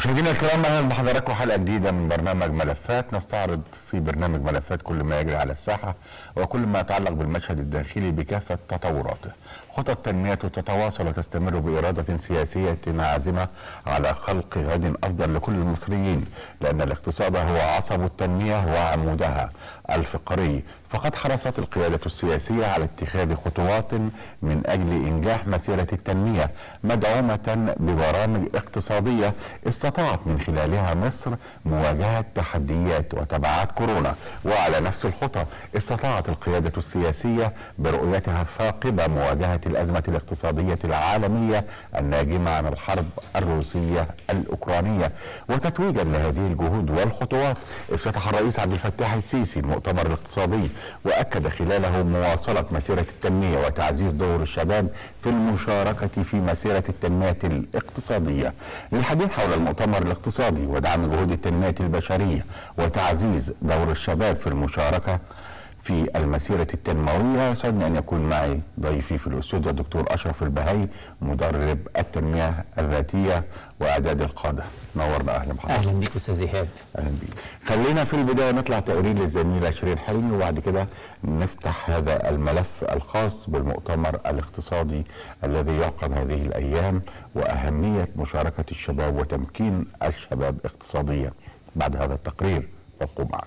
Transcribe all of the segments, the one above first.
مشاهدينا الكرام اهلا بحضراتكم حلقه جديده من برنامج ملفات نستعرض في برنامج ملفات كل ما يجري على الساحه وكل ما يتعلق بالمشهد الداخلي بكافه تطوراته. خطط تنميته تتواصل وتستمر باراده سياسيه عازمه على خلق غد افضل لكل المصريين لان الاقتصاد هو عصب التنميه وعمودها الفقري فقد حرصت القيادة السياسية على اتخاذ خطوات من أجل إنجاح مسيرة التنمية مدعومة ببرامج اقتصادية استطاعت من خلالها مصر مواجهة تحديات وتبعات كورونا وعلى نفس الخطى استطاعت القيادة السياسية برؤيتها الثاقبة مواجهة الأزمة الاقتصادية العالمية الناجمة عن الحرب الروسية الأوكرانية وتتويجا لهذه الجهود والخطوات افتتح الرئيس عبد الفتاح السيسي المؤتمر الاقتصادي واكد خلاله مواصله مسيره التنميه وتعزيز دور الشباب في المشاركه في مسيره التنميه الاقتصاديه. للحديث حول المؤتمر الاقتصادي ودعم جهود التنميه البشريه وتعزيز دور الشباب في المشاركه في المسيرة التنموية يسعدني أن يكون معي ضيفي في الأستوديو الدكتور أشرف البهي مدرب التنمية الذاتية وإعداد القادة نورنا أهلا بحضرتك اهلا بيك استاذ ايهاب اهلا بيك خلينا في البدايه نطلع تقرير للزميله شيرين حلمي وبعد كده نفتح هذا الملف الخاص بالمؤتمر الاقتصادي الذي يعقد هذه الايام واهميه مشاركه الشباب وتمكين الشباب اقتصاديا بعد هذا التقرير ابقوا معنا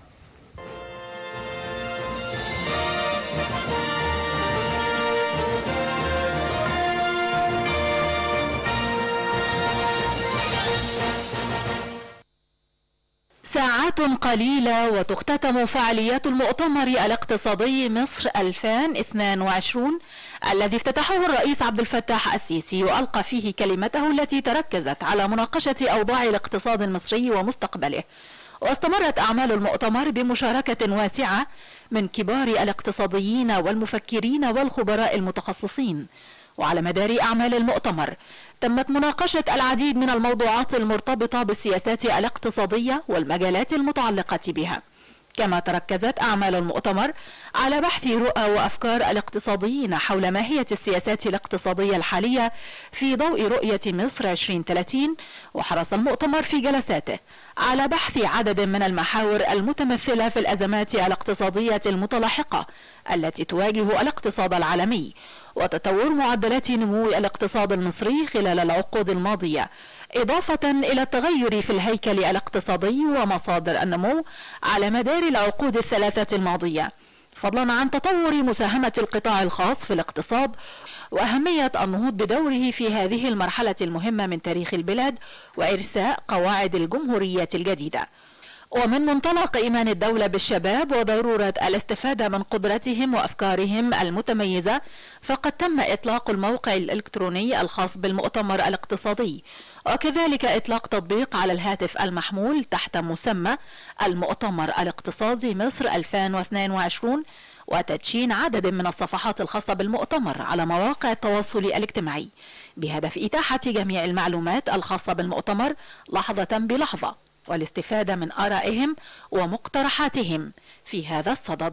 ساعات قليلة وتختتم فعاليات المؤتمر الاقتصادي مصر 2022 الذي افتتحه الرئيس عبد الفتاح السيسي وألقى فيه كلمته التي تركزت على مناقشة أوضاع الاقتصاد المصري ومستقبله واستمرت أعمال المؤتمر بمشاركة واسعة من كبار الاقتصاديين والمفكرين والخبراء المتخصصين وعلى مدار أعمال المؤتمر تمت مناقشة العديد من الموضوعات المرتبطة بالسياسات الاقتصادية والمجالات المتعلقة بها كما تركزت أعمال المؤتمر على بحث رؤى وأفكار الاقتصاديين حول ماهية السياسات الاقتصادية الحالية في ضوء رؤية مصر 2030 وحرص المؤتمر في جلساته على بحث عدد من المحاور المتمثلة في الأزمات الاقتصادية المتلاحقة التي تواجه الاقتصاد العالمي وتطور معدلات نمو الاقتصاد المصري خلال العقود الماضية إضافة إلى التغير في الهيكل الاقتصادي ومصادر النمو على مدار العقود الثلاثة الماضية فضلا عن تطور مساهمة القطاع الخاص في الاقتصاد وأهمية النهوض بدوره في هذه المرحلة المهمة من تاريخ البلاد وإرساء قواعد الجمهورية الجديدة ومن منطلق إيمان الدولة بالشباب وضرورة الاستفادة من قدرتهم وأفكارهم المتميزة فقد تم إطلاق الموقع الإلكتروني الخاص بالمؤتمر الاقتصادي وكذلك إطلاق تطبيق على الهاتف المحمول تحت مسمى المؤتمر الاقتصادي مصر 2022 وتدشين عدد من الصفحات الخاصة بالمؤتمر على مواقع التواصل الاجتماعي بهدف إتاحة جميع المعلومات الخاصة بالمؤتمر لحظة بلحظة والاستفادة من آرائهم ومقترحاتهم في هذا الصدد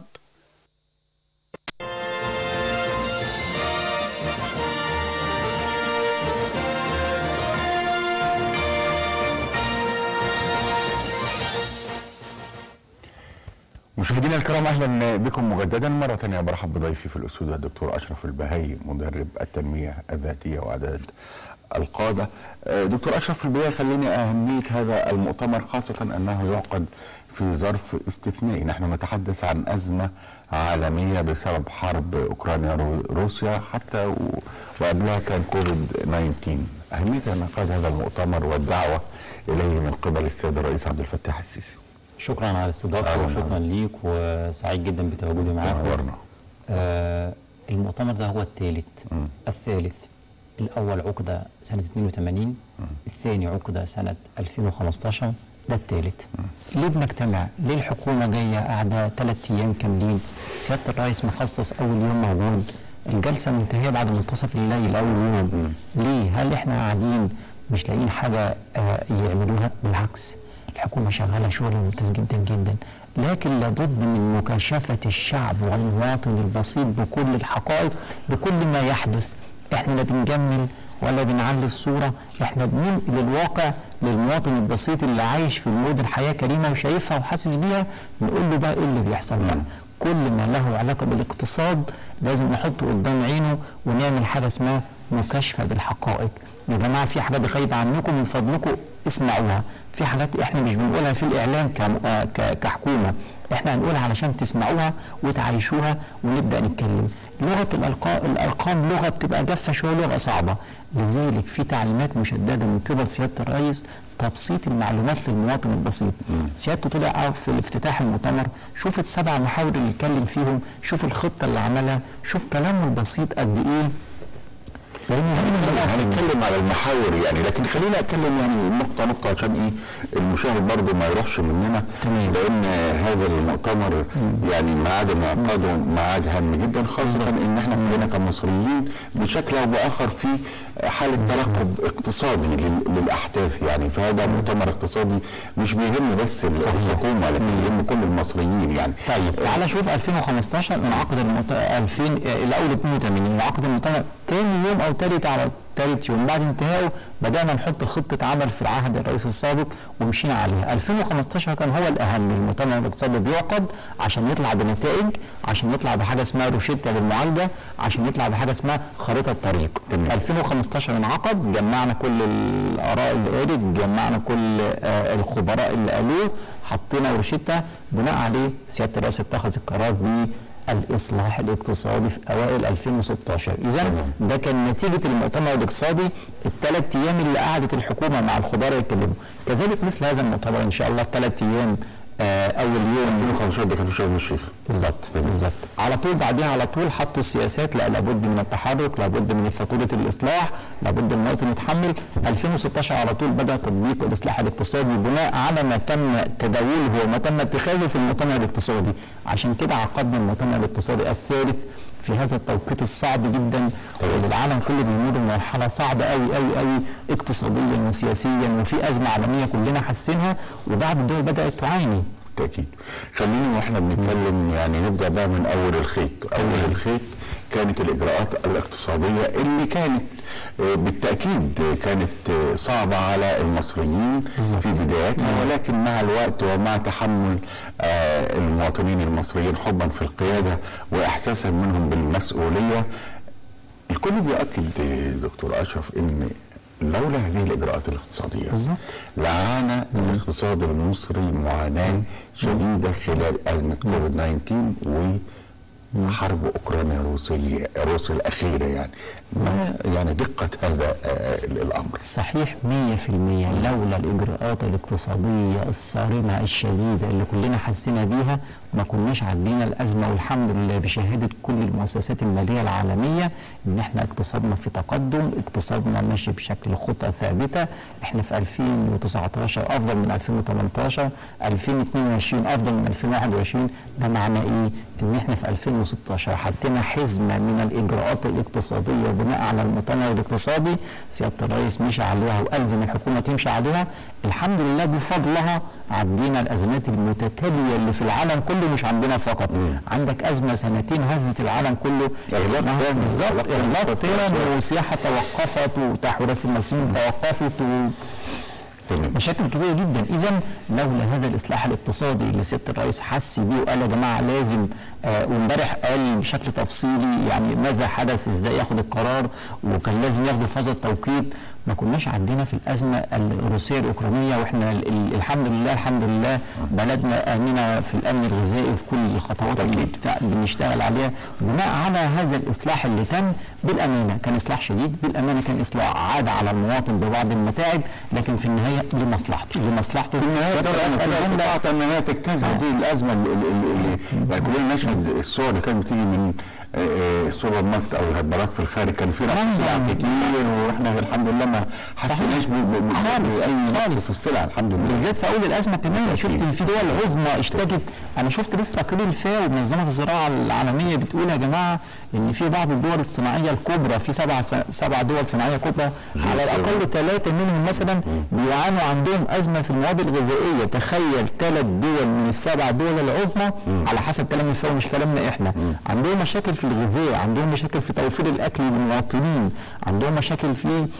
مشاهدينا الكرام اهلا بكم مجددا مره ثانيه برحب بضيفي في الاستوديو الدكتور اشرف البهي مدرب التنميه الذاتيه واعداد القاده دكتور اشرف في البدايه خليني اهميه هذا المؤتمر خاصه انه يعقد في ظرف استثنائي نحن نتحدث عن ازمه عالميه بسبب حرب اوكرانيا روسيا حتى وقبلها كان كوفيد 19 اهميه انعقاد هذا المؤتمر والدعوه اليه من قبل السيد الرئيس عبد الفتاح السيسي شكرا على الاستضافه وشكرا ليك وسعيد جدا بتواجدي معاكم تنورنا آه المؤتمر ده هو الثالث الثالث الاول عقد سنه 82 الثاني عقد سنه 2015 ده الثالث ليه بنجتمع؟ ليه الحكومه جايه قاعده ثلاث ايام كاملين؟ سياده الرئيس مخصص اول يوم موجود الجلسه منتهيه بعد منتصف الليل اول يوم ليه؟ هل احنا قاعدين مش لاقيين حاجه آه يعملوها؟ بالعكس الحكومه شغاله شغل ممتاز جدا جدا لكن لابد من مكاشفه الشعب والمواطن البسيط بكل الحقائق بكل ما يحدث احنا لا بنجمل ولا بنعلي الصوره احنا بننقل الواقع للمواطن البسيط اللي عايش في المدن حياه كريمه وشايفها وحاسس بيها نقول له بقى ايه اللي بيحصل بقى كل ما له علاقه بالاقتصاد لازم نحطه قدام عينه ونعمل حاجه اسمها مكاشفه بالحقائق يا جماعه في حاجات غايبه عنكم من فضلكم اسمعوها في حاجات احنا مش بنقولها في الاعلام كم- آه ك- كحكومه احنا هنقولها علشان تسمعوها وتعيشوها ونبدا نتكلم لغه الألقا- الارقام لغه بتبقى جافه شويه لغه صعبه لذلك في تعليمات مشدده من قبل سياده الرئيس تبسيط المعلومات للمواطن البسيط سيادته طلع في الافتتاح المؤتمر شوف السبع محاور اللي اتكلم فيهم شوف الخطه اللي عملها شوف كلامه البسيط قد ايه لان هنا هنتكلم على المحاور يعني لكن خلينا اتكلم يعني نقطه نقطه عشان ايه المشاهد برضه ما يروحش مننا تمام. لان هذا المؤتمر يعني ميعاد انعقاده ميعاد هام جدا خاصه ان احنا كلنا كمصريين بشكل او باخر في حاله ترقب اقتصادي لل- للاحداث يعني فهذا مؤتمر اقتصادي مش بيهم بس الحكومه لكن بيهم كل المصريين يعني طيب تعالى شوف 2015 انعقد المؤتمر 2000 آه، الاول 82 انعقد المؤتمر تاني يوم او تالت على تالت يوم بعد انتهائه بدانا نحط خطه عمل في العهد الرئيس السابق ومشينا عليها 2015 كان هو الاهم المؤتمر الاقتصادي بيعقد عشان يطلع بنتائج عشان يطلع بحاجه اسمها روشته للمعالجه عشان يطلع بحاجه اسمها خريطه طريق تمام. 2015 انعقد جمعنا كل الاراء اللي قالت جمعنا كل آه، الخبراء اللي قالوه حطينا روشته بناء عليه سياده الرئيس اتخذ القرار بالاصلاح الاقتصادي في اوائل 2016 اذا ده كان نتيجه المؤتمر الاقتصادي الثلاث ايام اللي قعدت الحكومه مع الخبراء يتكلموا كذلك مثل هذا المؤتمر ان شاء الله الثلاث ايام آه، اول يوم 2015 ده كان في شرم الشيخ بالظبط بالظبط على طول بعديها على طول حطوا السياسات لا لابد من التحرك لابد من فاتوره الاصلاح لابد المواطن يتحمل 2016 على طول بدا تطبيق الاصلاح الاقتصادي بناء على ما تم تداوله وما تم اتخاذه في المؤتمر الاقتصادي عشان كده عقدنا المؤتمر الاقتصادي الثالث في هذا التوقيت الصعب جدا واللي العالم كله بيمر بمرحله صعبه قوي قوي قوي اقتصاديا وسياسيا وفي ازمه عالميه كلنا حاسينها وبعض الدول بدات تعاني بالتاكيد خلينا واحنا بنتكلم يعني نبدا بقى من اول الخيط اول الخيط كانت الاجراءات الاقتصاديه اللي كانت آه، بالتاكيد كانت آه، صعبه على المصريين في بدايتها ولكن مع الوقت ومع تحمل آه، المواطنين المصريين حبا في القياده واحساسا منهم بالمسؤوليه الكل بيؤكد آه، دكتور اشرف ان لولا هذه الاجراءات الاقتصاديه بالظبط. لعانى الاقتصاد المصري معاناه شديده خلال ازمه كوفيد 19 وحرب اوكرانيا الروسيه روسيا الاخيره يعني ما يعني دقه هذا آه، الامر صحيح 100% لولا الإجراءات الاقتصادية الصارمة الشديدة اللي كلنا حسينا بيها ما كناش عدينا الأزمة والحمد لله بشهادة كل المؤسسات المالية العالمية إن إحنا اقتصادنا في تقدم اقتصادنا ماشي بشكل خطة ثابتة إحنا في 2019 أفضل من 2018 2022 أفضل من 2021 ده معناه إيه؟ إن إحنا في 2016 حطينا حزمة من الإجراءات الاقتصادية بناء على المؤتمر الاقتصادي سياده الرئيس مشى عليها والزم الحكومه تمشي عليها الحمد لله بفضلها عدينا الازمات المتتاليه اللي في العالم كله مش عندنا فقط عندك ازمه سنتين هزت العالم كله إغلاق اسمها- تام. بالظبط إغلاق اغلاق تام. تام وسياحه توقفت وتحويلات في المصريين توقفت و... تمام مشاكل كتيرة جدا إذا لولا هذا الإصلاح الاقتصادي اللي سيادة الرئيس حس بيه وقال يا جماعة لازم آه وامبارح قال بشكل تفصيلي يعني ماذا حدث إزاي ياخد القرار وكان لازم ياخده في هذا التوقيت ما كناش عندنا في الأزمة الروسية الأوكرانية وإحنا ال- ال- الحمد لله الحمد لله بلدنا آمنة في الأمن الغذائي في كل الخطوات اللي بتاع- بنشتغل عليها بناء على هذا الإصلاح اللي تم بالأمانة كان إصلاح شديد بالأمانة كان إصلاح عاد على المواطن ببعض المتاعب لكن في النهاية لمصلحته لمصلحته في النهاية استطاعت انها تجتاز هذه الازمه اللي, اللي يعني كلنا نشهد الصور اللي كانت بتيجي من آه، آه، السوبر ماركت او الهبارات في الخارج كان في نقص طبعاً. سلع كتير واحنا الحمد لله ما حسيناش ب- ب- ب- خالص، باي نقص خالص. في السلع الحمد لله بالذات في اول الازمه كمان شفت ان في دول عظمى اشتكت انا شفت لسه تقرير الفاو منظمه الزراعه العالميه بتقول يا جماعه ان في بعض الدول الصناعيه الكبرى في سبع س- سبع دول صناعيه كبرى على الاقل ثلاثه منهم مثلا بيعانوا عندهم ازمه في المواد الغذائيه تخيل ثلاث دول من السبع دول العظمى على حسب كلام الفاو مش كلامنا احنا عندهم مشاكل في الغذاء عندهم مشاكل في توفير الاكل للمواطنين عندهم مشاكل في ازاي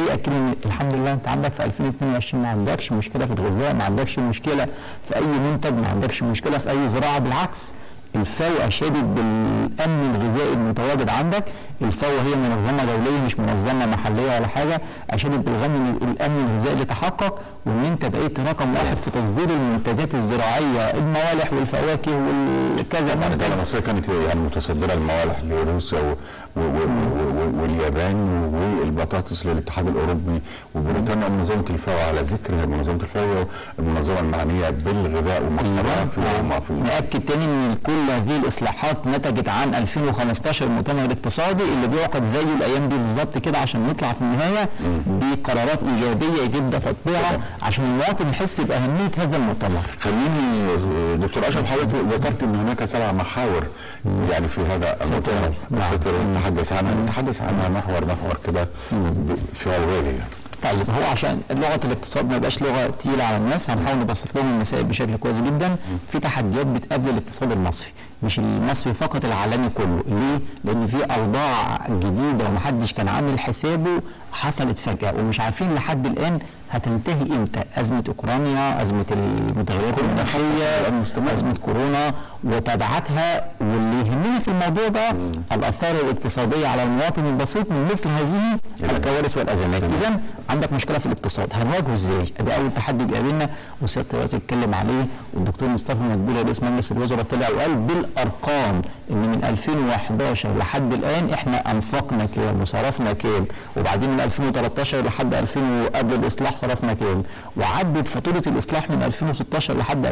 جاي ياكد ان الحمد لله انت عندك في 2022 ما عندكش مشكله في الغذاء ما عندكش مشكله في اي منتج ما عندكش مشكله في اي زراعه بالعكس الفاو اشادت بالامن الغذائي المتواجد عندك الفاو هي منظمه دوليه مش منظمه محليه ولا حاجه اشادت بالغم الامن الغذائي اللي تحقق وان انت بقيت رقم واحد في تصدير المنتجات الزراعيه الموالح والفواكه والكذا يعني منتج الدولة المصرية كانت يعني متصدرة الموالح لروسيا و... و... و... و... واليابان والبطاطس للاتحاد الأوروبي وبريطانيا ومنظمة الفاو على ذكر منظمة الفاو المنظمة المعنية بالغذاء ومصدرها في في نأكد تاني ان كل هذه الاصلاحات نتجت عن 2015 المؤتمر الاقتصادي اللي بيعقد زيه الايام دي بالظبط كده عشان نطلع في النهايه بقرارات ايجابيه يبدا تطبيقها عشان المواطن يحس باهميه هذا المؤتمر. خليني دكتور اشرف حضرتك ذكرت ان هناك سبع محاور يعني في هذا المؤتمر نعم. نتحدث عنها نتحدث عنها محور محور كده ب- في أولوية يعني. طيب هو عشان لغه الاقتصاد ما يبقاش لغه تقيله على الناس هنحاول نبسط لهم المسائل بشكل كويس جدا في تحديات بتقابل الاقتصاد المصري مش المصري فقط العالمي كله ليه؟ لان في اوضاع جديده ومحدش كان عامل حسابه حصلت فجاه ومش عارفين لحد الان هتنتهي امتى ازمه اوكرانيا ازمه المتغيرات المناخيه ازمه كورونا وتبعاتها واللي يهمنا في الموضوع ده الاثار الاقتصاديه على المواطن البسيط من مثل هذه الكوارث والازمات اذا عندك مشكله في الاقتصاد هنواجهه ازاي ده اول تحدي بيقابلنا وسياده الرئيس اتكلم عليه والدكتور مصطفى مدبولي رئيس مجلس الوزراء طلع وقال بالارقام ان من 2011 لحد الان احنا انفقنا كام وصرفنا كام وبعدين من 2013 لحد 2000 وقبل الاصلاح صرفنا كام وعدت فاتوره الاصلاح من 2016 لحد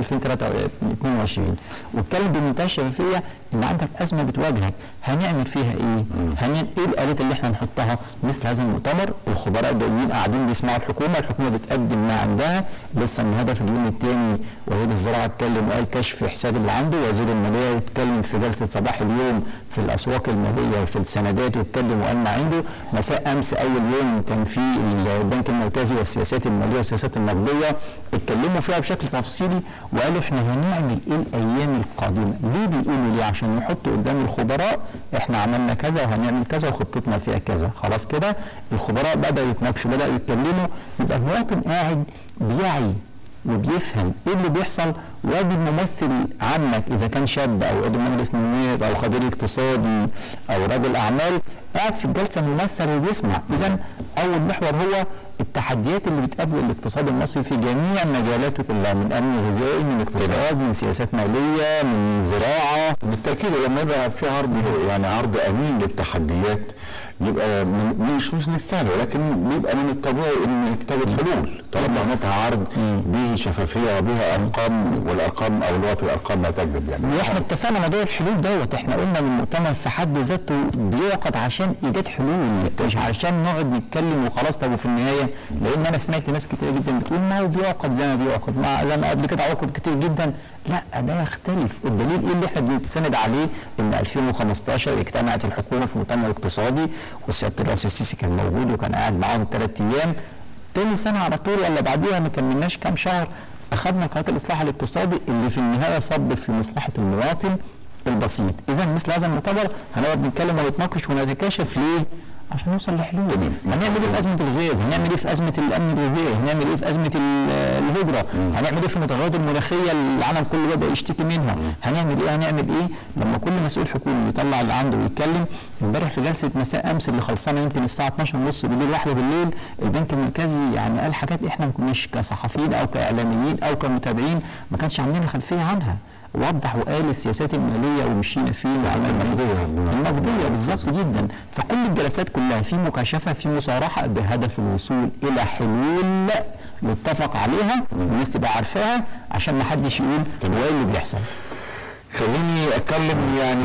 2022 واتكلم بمنتهى الشفافيه ان عندك ازمه بتواجهك هنعمل فيها ايه؟ هنعمل ايه الالات اللي احنا نحطها مثل هذا المؤتمر الخبراء جايين قاعدين بيسمعوا الحكومه الحكومه بتقدم ما عندها لسه النهارده في اليوم الثاني وزير الزراعه اتكلم وقال كشف حساب اللي عنده وزير الماليه اتكلم في جلسه صباح اليوم في الاسواق الماليه وفي السندات واتكلم وقال ما عنده مساء امس اول يوم كان في البنك المركزي والسياسات الماليه والسياسات النقديه اتكلموا فيها بشكل تفصيلي وقالوا احنا هنعمل ايه الايام القادمه ليه بيقولوا ليه عشان نحط قدام الخبراء احنا عملنا كذا وهنعمل كذا وخطتنا فيها كذا خلاص كده الخبراء بداوا يتناقشوا بداوا يتكلموا يبقى المواطن قاعد بيعي وبيفهم ايه اللي بيحصل واجب ممثل عنك اذا كان شاب او عضو مجلس نواب او خبير اقتصادي او رجل اعمال قاعد في الجلسه ممثل وبيسمع اذا اول محور هو التحديات اللي بتقابل الاقتصاد المصري في جميع مجالاته كلها من امن غذائي من اقتصاد من سياسات ماليه من زراعه بالتاكيد لما يبقى في عرض يعني عرض امين للتحديات يبقى من- مش مش نستاهله ولكن بيبقى من الطبيعي ان نكتب حلول طالما هناك عرض به شفافيه وبها ارقام والارقام او لغه الارقام لا تكذب يعني واحنا اتفقنا موضوع الحلول دوت احنا قلنا ان المؤتمر في حد ذاته بيعقد عشان ايجاد حلول مش عشان نقعد نتكلم وخلاص طب وفي النهايه لان انا سمعت ناس كتير جدا بتقول ما هو بيعقد زي ما بيعقد ما زي ما قبل كده عقد كتير جدا لا ده يختلف الدليل ايه اللي احنا بنستند عليه ان 2015 اجتمعت الحكومه في مؤتمر اقتصادي وسياده الرئيس السيسي كان موجود وكان قاعد معاهم ثلاث ايام تاني سنه على طول ولا بعديها ما كملناش كام شهر اخذنا قرارات الاصلاح الاقتصادي اللي في النهايه صب في مصلحه المواطن البسيط اذا مثل هذا المؤتمر هنقعد نتكلم ونتناقش ونتكاشف ليه عشان نوصل لحلول هنعمل ايه في ازمه الغاز هنعمل ايه في ازمه الامن الغذائي هنعمل ايه في ازمه ال- الهجره هنعمل ايه في المتغيرات المناخيه اللي العالم كله بدا يشتكي منها هنعمل ايه هنعمل ايه لما كل مسؤول حكومي يطلع اللي عنده ويتكلم امبارح في جلسه مساء امس اللي خلصانه يمكن الساعه 12 ونص بالليل واحده بالليل البنك المركزي يعني قال حاجات احنا ما كناش كصحفيين او كاعلاميين او كمتابعين ما كانش عندنا خلفيه عنها وضح وقال السياسات الماليه ومشينا فيه وعملنا النقدية. النقديه بالظبط جدا فكل الجلسات كلها في مكاشفه في مصارحه بهدف الوصول الى حلول يتفق عليها الناس تبقى عارفاها عشان ما حدش يقول هو ايه اللي بيحصل خليني اتكلم يعني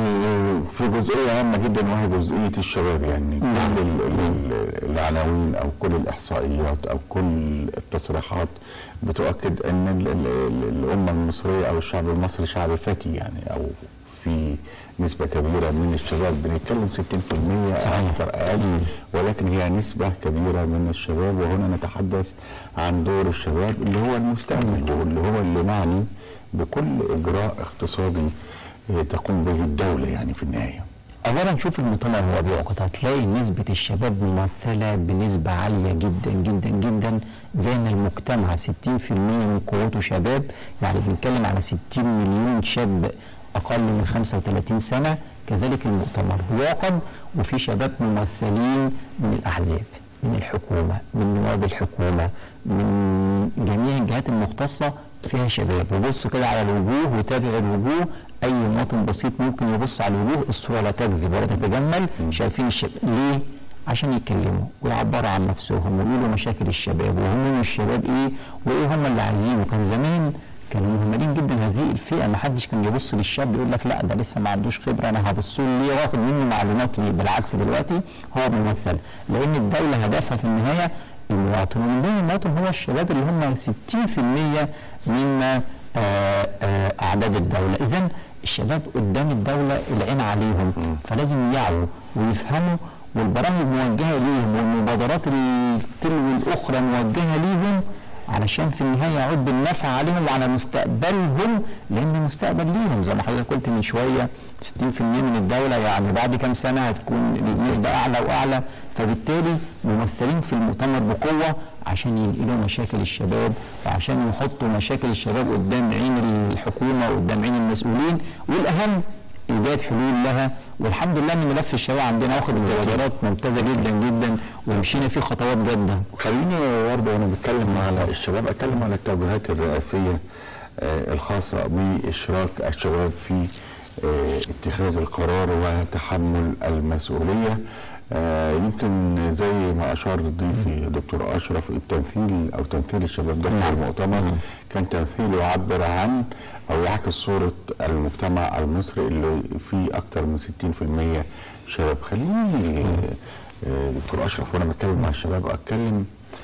في جزئيه هامه جدا وهي جزئيه الشباب يعني كل ال- ال- العناوين او كل الاحصائيات او كل التصريحات بتؤكد ان ال- ال- ال- الامه المصريه او الشعب المصري شعب فتي يعني او في نسبة كبيرة من الشباب بنتكلم 60% صحيح. أكثر أقل ولكن هي نسبة كبيرة من الشباب وهنا نتحدث عن دور الشباب اللي هو المستقبل واللي هو اللي معني بكل إجراء اقتصادي آه، تقوم به الدولة يعني في النهاية اولا شوف المؤتمر هو بيعقد هتلاقي نسبه الشباب ممثله بنسبه عاليه جدا جدا جدا زي ان المجتمع 60% من قوته شباب يعني بنتكلم على 60 مليون شاب اقل من 35 سنه كذلك المؤتمر بيعقد وفي شباب ممثلين من الاحزاب من الحكومه من نواب الحكومه من جميع الجهات المختصه فيها شباب وبص كده على الوجوه وتابع الوجوه اي مواطن بسيط ممكن يبص على الوجوه الصوره لا تكذب ولا تتجمل شايفين الشباب ليه؟ عشان يتكلموا ويعبروا عن نفسهم ويقولوا مشاكل الشباب وهم الشباب ايه وايه هم اللي عايزينه كان زمان كانوا مهملين جدا هذه الفئه ما حدش كان يبص للشاب يقول لك لا ده لسه ما عندوش خبره انا هبص له ليه واخد منه معلومات ليه بالعكس دلوقتي هو ممثل لان الدوله هدفها في النهايه المواطن ومن ضمن المواطن هو الشباب اللي هم 60% من آه، آه، اعداد الدوله اذا الشباب قدام الدوله العين عليهم فلازم يعوا ويفهموا والبرامج موجهه ليهم والمبادرات التلو الاخرى موجهه ليهم علشان في النهايه يعود بالنفع عليهم وعلى مستقبلهم لان المستقبل ليهم زي ما حضرتك قلت من شويه 60% من الدوله يعني بعد كام سنه هتكون النسبه اعلى واعلى فبالتالي ممثلين في المؤتمر بقوه عشان ينقلوا مشاكل الشباب وعشان يحطوا مشاكل الشباب قدام عين الحكومه وقدام عين المسؤولين والاهم ايجاد حلول لها والحمد لله ان ملف الشباب عندنا واخد انتشارات ممتازه جدا جدا ومشينا فيه خطوات جاده خليني برضه وانا بتكلم على الشباب اتكلم على التوجيهات الرئاسيه آه، الخاصه باشراك الشباب في آه، اتخاذ القرار وتحمل المسؤوليه آه، يمكن زي ما اشار ضيفي دكتور اشرف التمثيل او تمثيل الشباب ده في المؤتمر كان تمثيل يعبر عن او يعكس صوره المجتمع المصري اللي فيه اكثر من 60% شباب خليني آه، دكتور اشرف وانا بتكلم مع الشباب اتكلم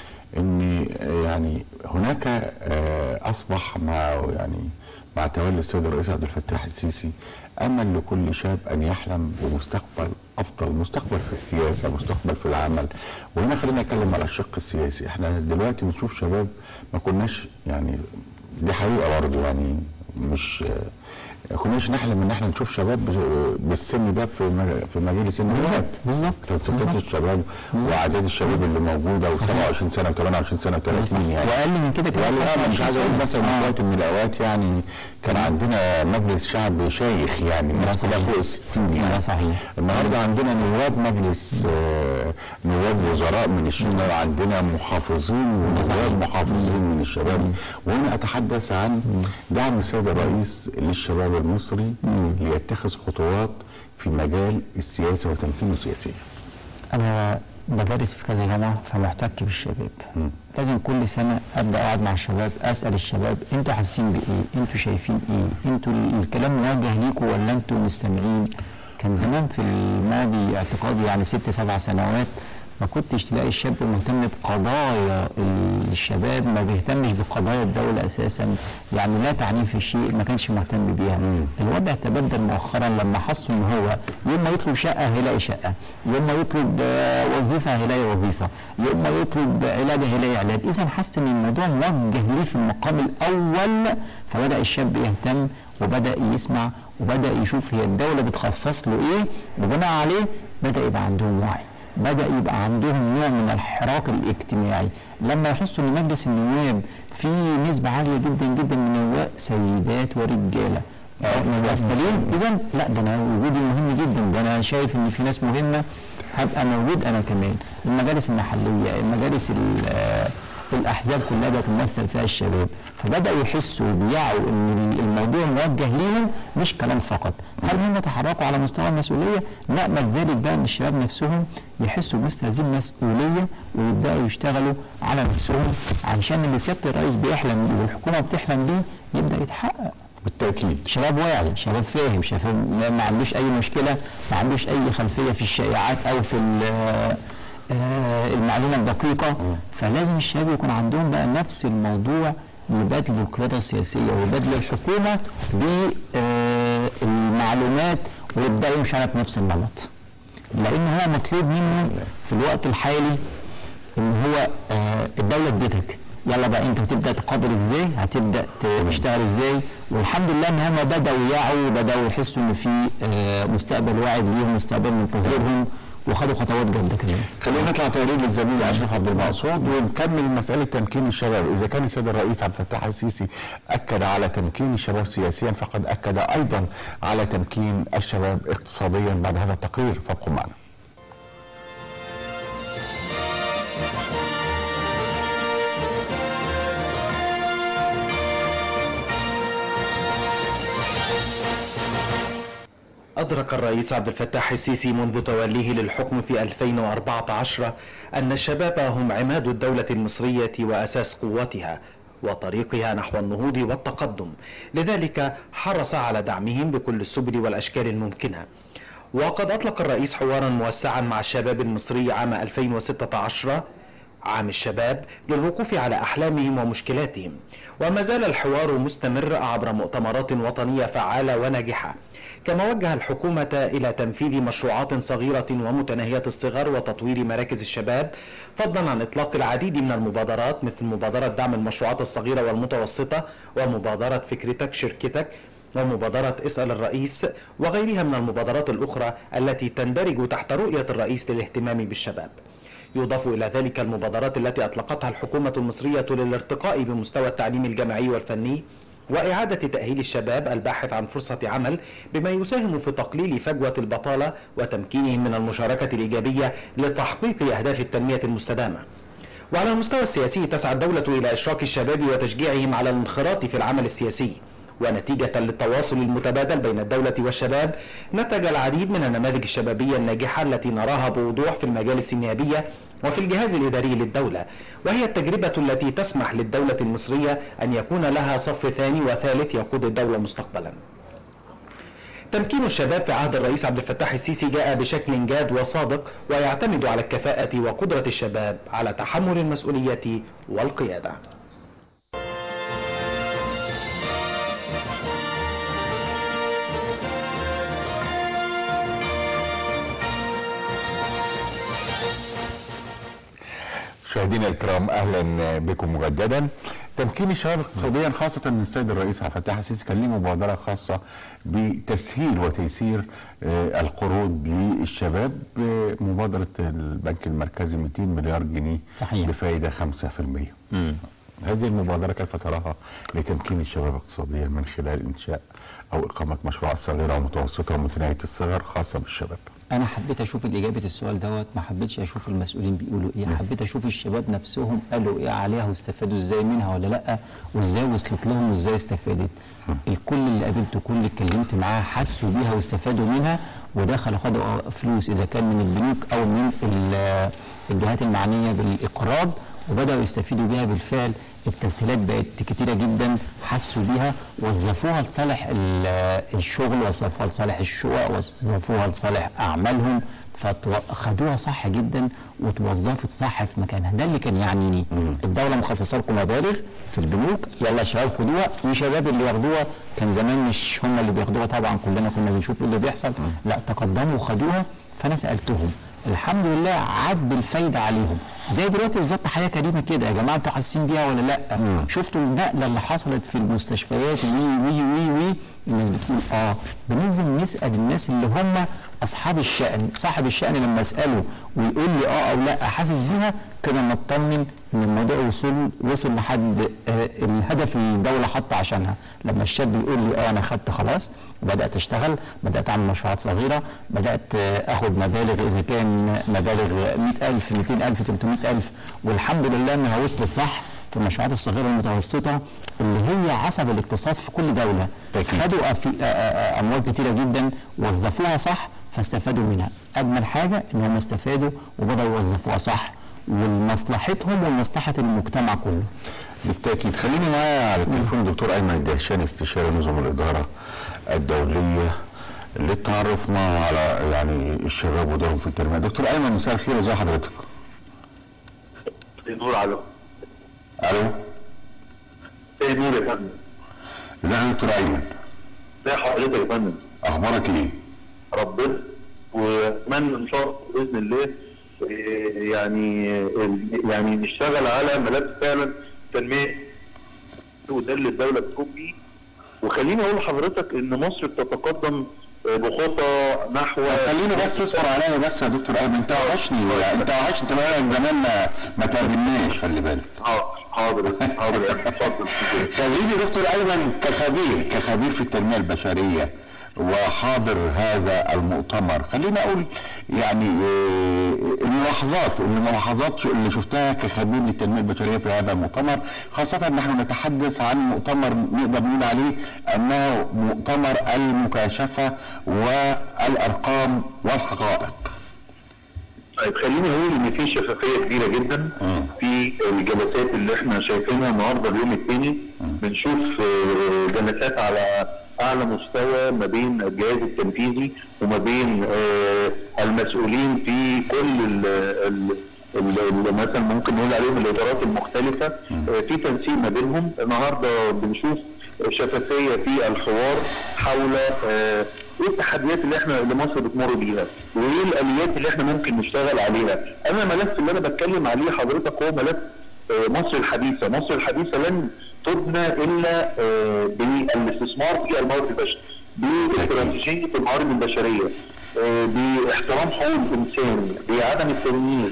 ان يعني هناك آه، اصبح مع يعني مع تولي السيد الرئيس عبد الفتاح السيسي امل لكل شاب ان يحلم بمستقبل افضل مستقبل في السياسه مستقبل في العمل وهنا خلينا نتكلم على الشق السياسي احنا دلوقتي بنشوف شباب ما كناش يعني دي حقيقه برضه يعني مش ما كناش نحلم ان احنا نشوف شباب ب- بالسن ده في مج- في مجالس النواب بالظبط تنسيقات الشباب واعداد الشباب اللي موجوده و27 سنه و28 سنه و30 يعني واقل من كده كمان وقال اه مش عايز اقول مثلا في وقت من الاوقات يعني كان عندنا مجلس شعب شيخ يعني الناس كلها صحيح. فوق ال 60 ده يعني صحيح النهارده عندنا نواب مجلس آه، نواب وزراء من الشباب عندنا محافظين ونواب محافظين من الشباب وهنا اتحدث عن دعم السيد الرئيس للشباب المصري ليتخذ خطوات في مجال السياسه وتمكينه سياسيا انا بدرس في كذا جامعه فمحتك بالشباب لازم كل سنه ابدا اقعد مع الشباب اسال الشباب انتوا حاسين بايه انتوا شايفين ايه انتوا ال- الكلام موجه ليكم ولا انتوا مستمعين كان زمان في الماضي اعتقادي يعني ست سبع سنوات ما كنتش تلاقي الشاب مهتم بقضايا الشباب ما بيهتمش بقضايا الدولة أساسا يعني لا تعنيه في شيء ما كانش مهتم بيها الوضع تبدل مؤخرا لما حسوا ان هو يوم ما يطلب شقة هيلاقي شقة يوم ما يطلب آه، وظيفة هيلاقي وظيفة يوم ما يطلب علاج هيلاقي علاج إذا حس ان الموضوع موجه ليه في المقام الأول فبدأ الشاب يهتم وبدأ يسمع وبدأ يشوف هي الدولة بتخصص له ايه وبناء عليه بدأ يبقى عندهم وعي بدأ يبقى عندهم نوع من الحراك الاجتماعي لما يحسوا ان مجلس النواب فيه نسبة عالية جدا جدا من النواب سيدات ورجالة آه، ممثلين اذا لا ده انا وجودي مهم جدا ده انا شايف ان في ناس مهمة هبقى موجود انا كمان المجالس المحلية المجالس ال- آه، الاحزاب كلها بتمثل فيها الشباب فبداوا يحسوا وبيعوا ان الموضوع موجه ليهم مش كلام فقط هل هم تحركوا على مستوى المسؤوليه نامل ذلك بقى ان الشباب نفسهم يحسوا بمثل هذه المسؤوليه ويبداوا يشتغلوا على نفسهم عشان اللي سياده الرئيس بيحلم بيه والحكومه بتحلم بيه يبدا يتحقق بالتاكيد شباب واعي شباب فاهم شباب ما ما عندوش اي مشكله ما عندوش اي خلفيه في الشائعات او في ال- آه، المعلومه الدقيقه فلازم الشباب يكون عندهم بقى نفس الموضوع يبادلوا القياده السياسيه ويبادلوا الحكومه بالمعلومات ويبداوا يمشوا على نفس النمط لان هو مطلوب منه في الوقت الحالي ان هو آه، الدوله اديتك يلا بقى انت هتبدا تقابل ازاي هتبدا تشتغل ازاي والحمد لله ان هم بداوا يعوا بداوا يحسوا ان في آه، مستقبل واعد ليهم مستقبل منتظرهم وخدوا خطوات جاده كمان خلينا نطلع تقرير للزميل اشرف عبد المقصود ونكمل مساله تمكين الشباب، اذا كان السيد الرئيس عبد الفتاح السيسي اكد على تمكين الشباب سياسيا فقد اكد ايضا على تمكين الشباب اقتصاديا بعد هذا التقرير فابقوا معنا. أدرك الرئيس عبد الفتاح السيسي منذ توليه للحكم في 2014 أن الشباب هم عماد الدولة المصرية وأساس قوتها وطريقها نحو النهوض والتقدم لذلك حرص على دعمهم بكل السبل والأشكال الممكنة وقد أطلق الرئيس حوارا موسعا مع الشباب المصري عام 2016 عام الشباب للوقوف على أحلامهم ومشكلاتهم وما زال الحوار مستمر عبر مؤتمرات وطنية فعالة وناجحة كما وجه الحكومة إلى تنفيذ مشروعات صغيرة ومتناهية الصغر وتطوير مراكز الشباب فضلا عن إطلاق العديد من المبادرات مثل مبادرة دعم المشروعات الصغيرة والمتوسطة ومبادرة فكرتك شركتك ومبادرة اسأل الرئيس وغيرها من المبادرات الأخرى التي تندرج تحت رؤية الرئيس للاهتمام بالشباب يضاف إلى ذلك المبادرات التي أطلقتها الحكومة المصرية للارتقاء بمستوى التعليم الجامعي والفني وإعادة تأهيل الشباب الباحث عن فرصة عمل بما يساهم في تقليل فجوة البطالة وتمكينهم من المشاركة الإيجابية لتحقيق أهداف التنمية المستدامة وعلى المستوى السياسي تسعى الدولة إلى إشراك الشباب وتشجيعهم على الانخراط في العمل السياسي ونتيجة للتواصل المتبادل بين الدولة والشباب نتج العديد من النماذج الشبابية الناجحة التي نراها بوضوح في المجالس النيابية وفي الجهاز الإداري للدولة وهي التجربة التي تسمح للدولة المصرية أن يكون لها صف ثاني وثالث يقود الدولة مستقبلا تمكين الشباب في عهد الرئيس عبد الفتاح السيسي جاء بشكل جاد وصادق ويعتمد على الكفاءة وقدرة الشباب على تحمل المسؤولية والقيادة مشاهدينا الكرام اهلا بكم مجددا تمكين الشباب اقتصاديا خاصه ان السيد الرئيس عبد الفتاح السيسي كان ليه مبادره خاصه بتسهيل وتيسير آه، القروض للشباب بمبادره البنك المركزي 200 مليار جنيه صحيح. بفائده 5% هذه المبادرة كيف تراها لتمكين الشباب اقتصاديا من خلال إنشاء أو إقامة مشروعات صغيرة ومتوسطة ومتناهية الصغر خاصة بالشباب انا حبيت اشوف اجابه السؤال دوت ما حبيتش اشوف المسؤولين بيقولوا ايه حبيت اشوف الشباب نفسهم قالوا ايه عليها واستفادوا ازاي منها ولا لا وازاي وصلت لهم وازاي استفادت الكل اللي قابلته كل اللي اتكلمت معاه حسوا بيها واستفادوا منها ودخلوا خدوا فلوس اذا كان من البنوك او من ال- الجهات المعنيه بالاقراض وبداوا يستفيدوا بيها بالفعل التسهيلات بقت كتيره جدا حسوا بيها وظفوها لصالح ال- الشغل وظفوها لصالح الشقق وظفوها لصالح اعمالهم فخدوها صح جدا وتوظفت صح في مكانها ده اللي كان يعنيني الدوله مخصصه لكم مبالغ في البنوك يلا يا شباب خدوها وشباب اللي ياخدوها كان زمان مش هم اللي بياخدوها طبعا كلنا كنا بنشوف ايه اللي بيحصل لا تقدموا وخدوها فانا سالتهم الحمد لله عاد بالفايده عليهم زي دلوقتي بالظبط حياه كريمه كده يا جماعه انتوا حاسين بيها ولا لا شفتوا النقله اللي حصلت في المستشفيات وي وي وي وي الناس بتقول اه بننزل نسال الناس اللي هم اصحاب الشأن صاحب الشأن لما اساله ويقول لي اه او لا حاسس بيها كده نطمن ان الموضوع وصل وصل لحد آه الهدف اللي الدوله حاطه عشانها لما الشاب يقول لي اه انا خدت خلاص وبدات اشتغل بدات اعمل مشروعات صغيره بدات آه اخد مبالغ اذا كان مبالغ 100000 200000 300000 والحمد لله انها وصلت صح في المشروعات الصغيره والمتوسطه اللي هي عصب الاقتصاد في كل دوله أكيد. خدوا أفي- آه، آه، اموال كتيره جدا وظفوها صح فاستفادوا منها اجمل حاجه ان هم استفادوا وبداوا يوظفوها صح ولمصلحتهم ولمصلحه المجتمع كله بالتأكيد خليني معايا على التليفون الدكتور أيمن الدهشان استشاري نظم الإدارة الدولية للتعرف معه على يعني الشباب ودورهم في التنمية دكتور أيمن مساء الخير ازي حضرتك نور على ألو ايه نور يا فندم ازيك يا دكتور أيمن ازي حضرتك يا فندم أخبارك إيه؟ ربنا واتمنى ان شاء الله باذن الله إيه، يعني يعني نشتغل على ملف فعلا تنميه وده اللي الدوله بتقوم بيه وخليني اقول لحضرتك ان مصر بتتقدم آه، بخطى نحو خليني بس اصبر عليا بس يا دكتور ايمن انت وحشني انت وحشني انت بقالك زمان ما ما تقابلناش خلي بالك اه حاضر حاضر اتفضل خليني دكتور ايمن كخبير كخبير في التنميه البشريه وحاضر هذا المؤتمر خليني اقول يعني آه، الملاحظات الملاحظات شو- اللي شفتها كخبير للتنميه البشريه في هذا المؤتمر خاصه نحن نتحدث عن مؤتمر نقدر نقول عليه انه مؤتمر المكاشفه والارقام والحقائق طيب خليني اقول ان في شفافيه كبيره جدا في الجلسات اللي احنا شايفينها النهارده اليوم الثاني بنشوف آه، جلسات على اعلى مستوى ما بين الجهاز التنفيذي وما بين آه، المسؤولين في كل ال ال ال- ال- مثلا ممكن نقول عليهم الادارات المختلفه آه، في تنسيق ما بينهم النهارده بنشوف شفافيه في الحوار حول آه، ايه التحديات اللي احنا اللي مصر بتمر بيها وايه الاليات اللي احنا ممكن نشتغل عليها انا الملف اللي انا بتكلم عليه حضرتك هو ملف آه، مصر الحديثه مصر الحديثه لن تبنى الا آه، بالاستثمار في الموارد البشريه باستراتيجيه الموارد البشريه آه، باحترام حقوق الانسان بعدم التمييز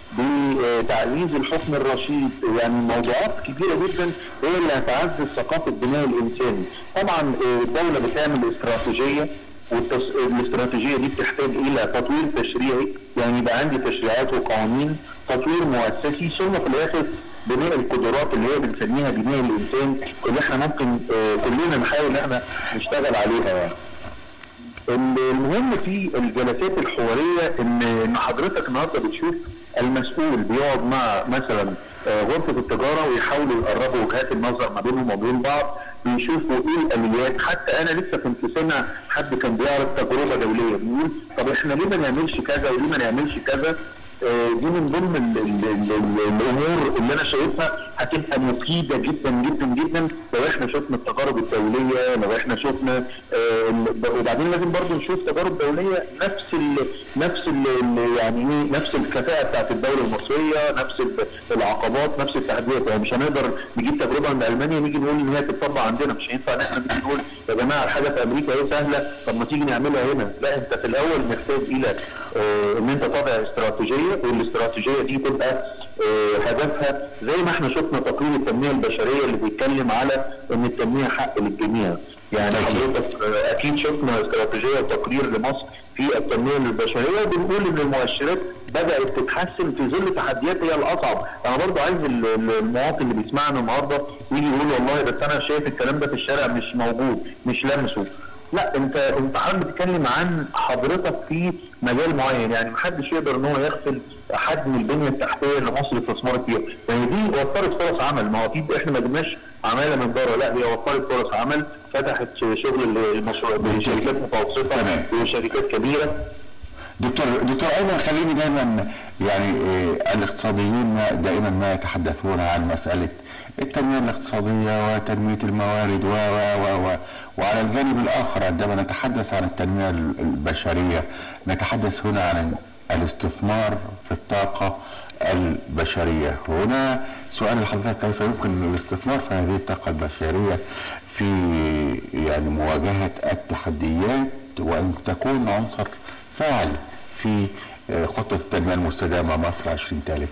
بتعزيز الحكم الرشيد يعني موضوعات كبيره جدا هي اللي هتعزز ثقافه بناء الانسان طبعا آه، الدوله بتعمل استراتيجيه والاستراتيجيه دي بتحتاج الى تطوير تشريعي يعني يبقى عندي تشريعات وقوانين تطوير مؤسسي ثم في الاخر بناء القدرات اللي هي بنسميها بناء الانسان اللي احنا ممكن آه، كلنا نحاول ان احنا نشتغل عليها يعني. المهم في الجلسات الحواريه ان ان حضرتك النهارده بتشوف المسؤول بيقعد مع مثلا آه، غرفه التجاره ويحاولوا يقربوا وجهات النظر ما بينهم وبين بعض بيشوفوا ايه الاليات حتى انا لسه كنت سامع حد كان بيعرض تجربه دوليه بيقول طب احنا ليه ما نعملش كذا وليه ما نعملش كذا آه، دي من ضمن ال- ال- ال- ال- الامور اللي انا شايفها هتبقى مفيده جدا جدا جدا لو احنا شفنا التجارب الدوليه لو احنا شفنا آه، ال- وبعدين لازم برضه نشوف تجارب دوليه نفس ال نفس ال ال- يعني ايه نفس الكفاءه بتاعت الدوله المصريه نفس ال- العقبات نفس التحديات يعني مش هنقدر نجيب تجربه من المانيا نيجي نقول ان هي تتطبق عندنا مش هينفع ان احنا نيجي نقول يا جماعه الحاجه في امريكا ايه سهله طب ما تيجي نعملها هنا لا انت في الاول محتاج الى آه، ان انت تضع استراتيجيه والاستراتيجيه دي تبقى آه، هدفها زي ما احنا شفنا تقرير التنميه البشريه اللي بيتكلم على ان التنميه حق للجميع يعني حضرتك آه، اكيد شفنا استراتيجيه وتقرير لمصر في التنميه البشريه وبنقول ان المؤشرات بدات تتحسن في ظل تحديات هي الاصعب انا برضو عايز ال- ال- المواطن اللي بيسمعنا النهارده يجي يقول والله بس انا شايف الكلام ده في الشارع مش موجود مش لامسه لا انت انت حضرتك بتتكلم عن حضرتك في مجال معين يعني محدش يقدر ان هو يغفل حجم البنيه التحتيه اللي مصر استثمرت فيها يعني دي وفرت فرص عمل ما هو اكيد احنا ما جبناش عماله من بره لا هي وفرت فرص عمل فتحت شغل المشروع بشركات متوسطه تمام. وشركات كبيره دكتور دكتور ايمن خليني دايما يعني آه، الاقتصاديون ما- دائما ما يتحدثون عن مساله التنميه الاقتصاديه وتنميه الموارد و و و و وعلى الجانب الاخر عندما نتحدث عن التنميه ال- البشريه نتحدث هنا عن الاستثمار في الطاقه البشريه هنا سؤال لحضرتك كيف يمكن الاستثمار في هذه الطاقه البشريه في يعني مواجهه التحديات وان تكون عنصر فاعل في آه، خطة التنمية المستدامة مصر 2030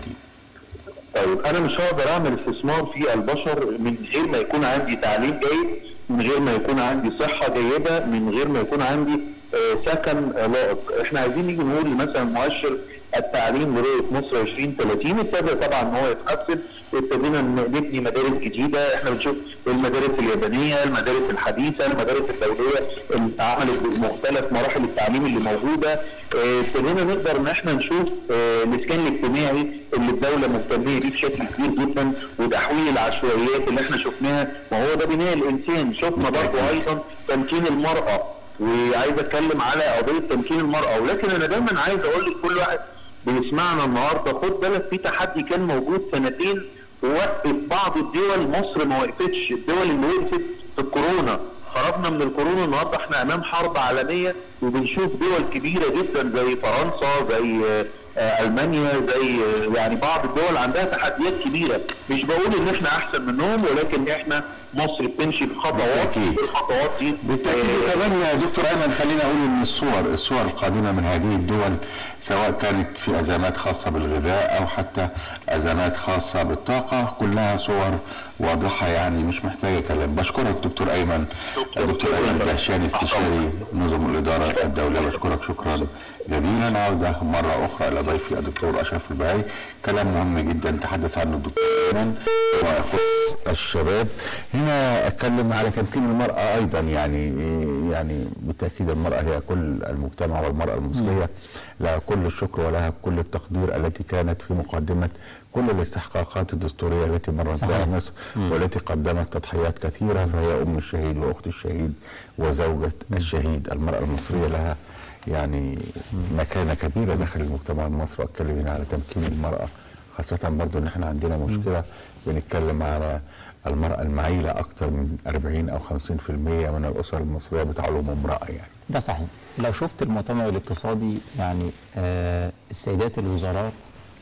طيب انا مش هقدر اعمل استثمار في البشر من غير ما يكون عندي تعليم جيد من غير ما يكون عندي صحه جيده من غير ما يكون عندي آه، سكن آه، لائق احنا عايزين نيجي نقول مثلا مؤشر التعليم لرؤيه مصر 2030 ابتدى طبعا ان هو يتحسن ابتدينا ن- نبني مدارس جديده احنا بنشوف المدارس اليابانيه المدارس الحديثه المدارس الدوليه اللي عملت مختلف مراحل التعليم اللي موجوده اه، ابتدينا نقدر ان احنا نشوف اه، الاسكان الاجتماعي اللي الدوله مهتميه بيه بشكل كبير جدا وتحويل العشوائيات اللي احنا شفناها ما هو ده بناء الانسان شفنا برضه ايضا تمكين المراه وعايز اتكلم على قضيه تمكين المراه ولكن انا دايما عايز اقول لكل واحد بيسمعنا النهارده خد بالك في تحدي كان موجود سنتين ووقف بعض الدول مصر ما وقفتش الدول اللي وقفت في الكورونا خرجنا من الكورونا النهارده احنا امام حرب عالميه وبنشوف دول كبيره جدا زي فرنسا زي آه، المانيا زي آه، يعني بعض الدول عندها تحديات كبيره مش بقول ان احنا احسن منهم ولكن احنا مصر بتمشي بخطوات بالتأكيد. الخطوات دي بالتاكيد آه، كمان يا دكتور ايمن خليني اقول ان الصور الصور القادمه من هذه الدول سواء كانت في ازمات خاصه بالغذاء او حتى ازمات خاصه بالطاقه كلها صور واضحه يعني مش محتاجه كلام بشكرك دكتور ايمن دكتور- دكتور ايمن دهشان استشاري نظم الاداره الدوليه بشكرك شكرا جزيلا عوده مره اخرى الى ضيفي الدكتور اشرف البهائي كلام مهم جدا تحدث عنه الدكتور ايمن ويخص الشباب هنا اتكلم على تمكين المراه ايضا يعني يعني بالتاكيد المراه هي كل المجتمع والمراه المصريه لها كل الشكر ولها كل التقدير التي كانت في مقدمه كل الاستحقاقات الدستوريه التي مرت صحيح. بها مصر والتي قدمت تضحيات كثيره فهي ام الشهيد واخت الشهيد وزوجه الشهيد المراه المصريه لها يعني مكانه كبيره داخل المجتمع المصري واتكلم هنا على تمكين المراه خاصه برضو ان احنا عندنا مشكله بنتكلم على المراه المعيله اكثر من 40 او 50% من الاسر المصريه بتعلم امراه يعني ده صحيح لو شفت المؤتمر الاقتصادي يعني آه السيدات الوزارات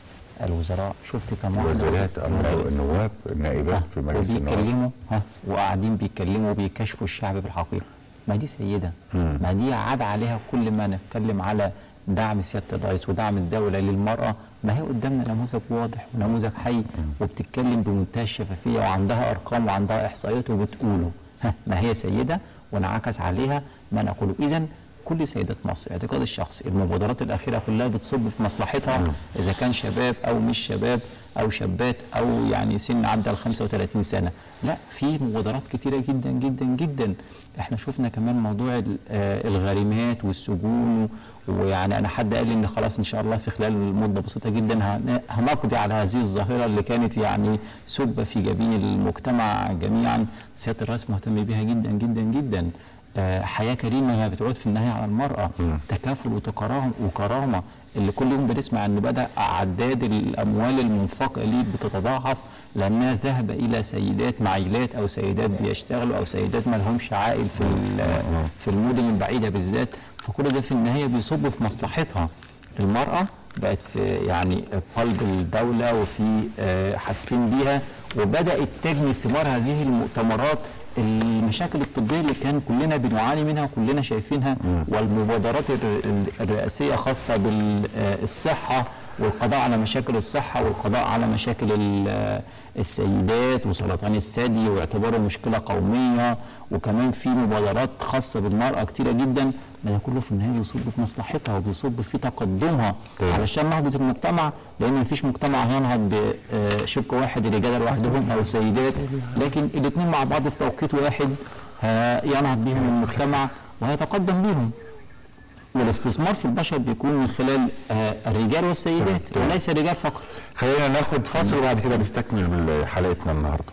الوزراء شفت كم واحدة وزيرات وزيرات. النواب النائبات في مجلس النواب وبيتكلموا ها وقاعدين بيتكلموا وبيكشفوا الشعب بالحقيقه ما دي سيده ما دي عاد عليها كل ما نتكلم على دعم سياده الرئيس ودعم الدوله للمراه ما هي قدامنا نموذج واضح ونموذج حي وبتتكلم بمنتهى الشفافيه وعندها ارقام وعندها احصائيات وبتقوله ها ما هي سيده وانعكس عليها ما نقوله اذا كل سيدات مصر اعتقاد الشخصي المبادرات الاخيره كلها بتصب في مصلحتها اذا كان شباب او مش شباب او شابات او يعني سن عدى ال 35 سنه لا في مبادرات كتيره جدا جدا جدا احنا شفنا كمان موضوع ال- آه، الغريمات والسجون ويعني انا حد قال لي ان خلاص ان شاء الله في خلال مده بسيطه جدا هن- هنقضي على هذه الظاهره اللي كانت يعني سبه في جبين المجتمع جميعا سياده الرئيس مهتم بيها جدا جدا جدا آه، حياه كريمه ما بتعود في النهايه على المراه تكافل وتكرام وكرامه اللي كل يوم بنسمع ان بدا اعداد الاموال المنفقه ليه بتتضاعف لانها ذهب الى سيدات معيلات او سيدات بيشتغلوا او سيدات ما لهمش عائل في ال- في المدن البعيده بالذات فكل ده في النهايه بيصب في مصلحتها المراه بقت في يعني قلب الدوله وفي آه، حاسين بيها وبدات تجني ثمار هذه المؤتمرات المشاكل الطبيه اللي كان كلنا بنعاني منها وكلنا شايفينها والمبادرات الر- ال- الرئاسيه خاصه بالصحه والقضاء على مشاكل الصحه والقضاء على مشاكل ال- السيدات وسرطان الثدي واعتباره مشكله قوميه وكمان في مبادرات خاصه بالمراه كتيره جدا ما ده كله في النهايه بيصب في مصلحتها وبيصب في تقدمها طيب. علشان نهضه المجتمع لان مفيش مجتمع هينهض بشق واحد رجاله لوحدهم او سيدات لكن الاثنين مع بعض في توقيت واحد ه- ينهض بهم المجتمع وهيتقدم بهم والاستثمار في البشر بيكون من خلال آه، الرجال والسيدات طيب. وليس الرجال فقط خلينا ناخد فاصل وبعد كده نستكمل حلقتنا النهارده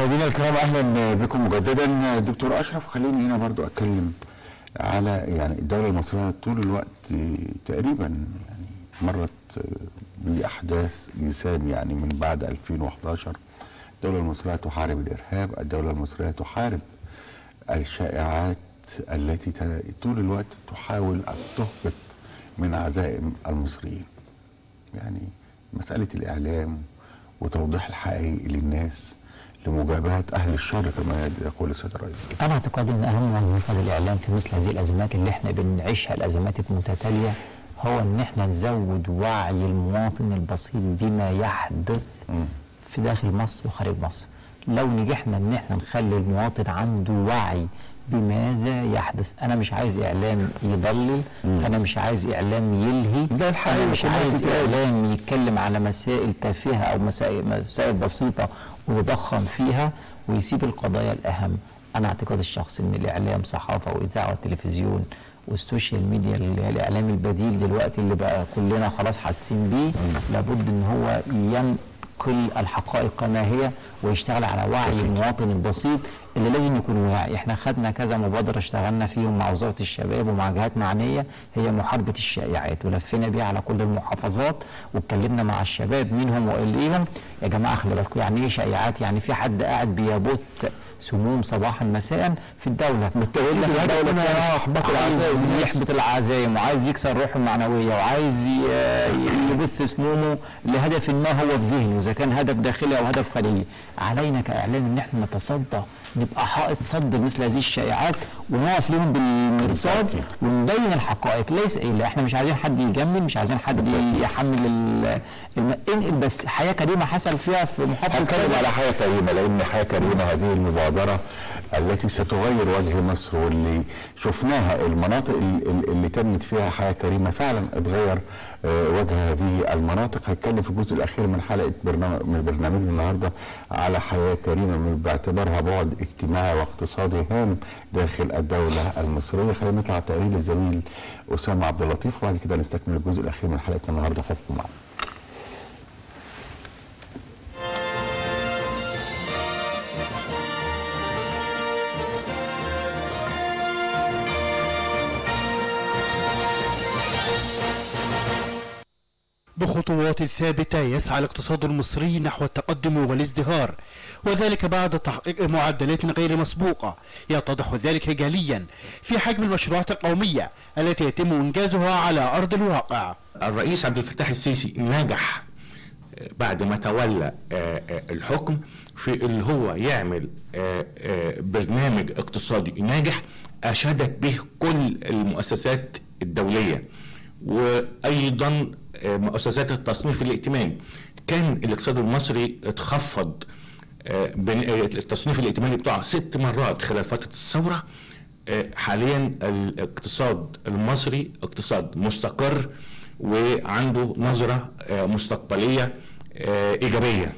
مشاهدينا الكرام اهلا بكم مجددا دكتور اشرف خليني هنا برضو اتكلم على يعني الدوله المصريه طول الوقت تقريبا يعني مرت باحداث جسام يعني من بعد 2011 الدوله المصريه تحارب الارهاب الدوله المصريه تحارب الشائعات التي طول الوقت تحاول ان تهبط من عزائم المصريين يعني مساله الاعلام وتوضيح الحقائق للناس لمجابهه اهل الشر كما يقول السيد الرئيس. انا اعتقد ان اهم وظيفه للاعلام في مثل هذه الازمات اللي احنا بنعيشها الازمات المتتاليه هو ان احنا نزود وعي المواطن البسيط بما يحدث في داخل مصر وخارج مصر. لو نجحنا ان احنا نخلي المواطن عنده وعي بماذا يحدث انا مش عايز اعلام يضلل مم. انا مش عايز اعلام يلهي ده الحقيقة انا مش عايز اعلام يتكلم على مسائل تافهه او مسائل, مسائل بسيطه ويضخم فيها ويسيب القضايا الاهم انا اعتقاد الشخصي ان الاعلام صحافه واذاعه وتلفزيون والسوشيال ميديا اللي هي الاعلام البديل دلوقتي اللي بقى كلنا خلاص حاسين بيه لابد ان هو ينقل الحقائق كما هي ويشتغل على وعي المواطن البسيط اللي لازم يكون واعي احنا خدنا كذا مبادره اشتغلنا فيهم مع وزاره الشباب ومع جهات معنيه هي محاربه الشائعات ولفينا بيها على كل المحافظات واتكلمنا مع الشباب منهم واليهم يا جماعه خلي بالكم يعني ايه شائعات يعني في حد قاعد بيبث سموم صباحا مساء في الدوله بالتالي الدوله عايز يحبط العزايم وعايز يكسر روحه المعنويه وعايز يبث سمومه لهدف ما هو في ذهنه اذا كان هدف داخلي او هدف خارجي علينا كاعلام ان احنا نتصدى نبقى حائط صد مثل هذه الشائعات ونقف لهم بالمرصاد ونبين الحقائق ليس الا احنا مش عايزين حد يجمل مش عايزين حد يحمل الم... انقل بس حياه كريمه حصل فيها في محافظه هنتكلم على حياه كريمه لان حياه كريمه هذه المبادره التي ستغير وجه مصر واللي شفناها المناطق اللي تمت فيها حياه كريمه فعلا اتغير وجه هذه المناطق هتكلم في الجزء الاخير من حلقه برنامج من برنامجنا النهارده على حياه كريمه باعتبارها بعد اجتماعي واقتصادي هام داخل الدوله المصريه خلينا نطلع تقرير الزميل اسامه عبد اللطيف وبعد كده نستكمل الجزء الاخير من حلقتنا النهارده خليكم معنا بخطوات ثابتة يسعى الاقتصاد المصري نحو التقدم والازدهار وذلك بعد تحقيق معدلات غير مسبوقة يتضح ذلك جليا في حجم المشروعات القومية التي يتم إنجازها على أرض الواقع الرئيس عبد الفتاح السيسي نجح بعد ما تولى الحكم في اللي هو يعمل برنامج اقتصادي ناجح أشادت به كل المؤسسات الدولية وأيضا مؤسسات التصنيف الائتماني كان الاقتصاد المصري اتخفض التصنيف الائتماني بتاعه ست مرات خلال فتره الثوره حاليا الاقتصاد المصري اقتصاد مستقر وعنده نظره مستقبليه ايجابيه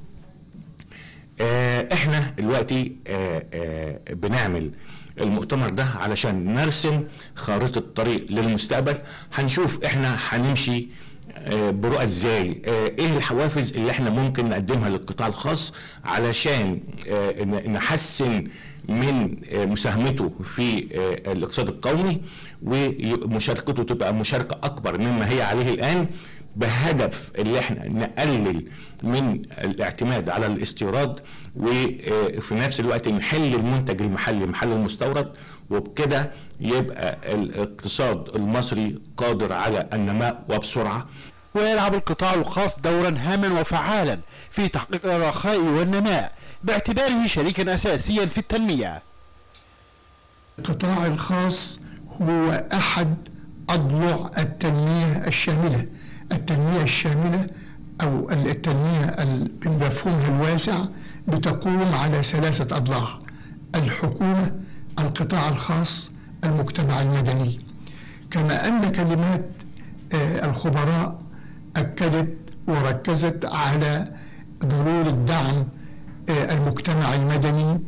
احنا دلوقتي بنعمل المؤتمر ده علشان نرسم خارطة طريق للمستقبل هنشوف احنا هنمشي برؤى ازاي ايه الحوافز اللي احنا ممكن نقدمها للقطاع الخاص علشان نحسن من مساهمته في الاقتصاد القومي ومشاركته تبقى مشاركة اكبر مما هي عليه الان بهدف اللي احنا نقلل من الاعتماد على الاستيراد وفي نفس الوقت نحل المنتج المحلي محل المستورد وبكده يبقى الاقتصاد المصري قادر على النماء وبسرعه ويلعب القطاع الخاص دورا هاما وفعالا في تحقيق الرخاء والنماء باعتباره شريكا اساسيا في التنميه. القطاع الخاص هو احد اضلع التنميه الشامله، التنميه الشامله او التنميه بمفهومها الواسع بتقوم على ثلاثه اضلاع الحكومه القطاع الخاص المجتمع المدني كما ان كلمات الخبراء اكدت وركزت على ضروره دعم المجتمع المدني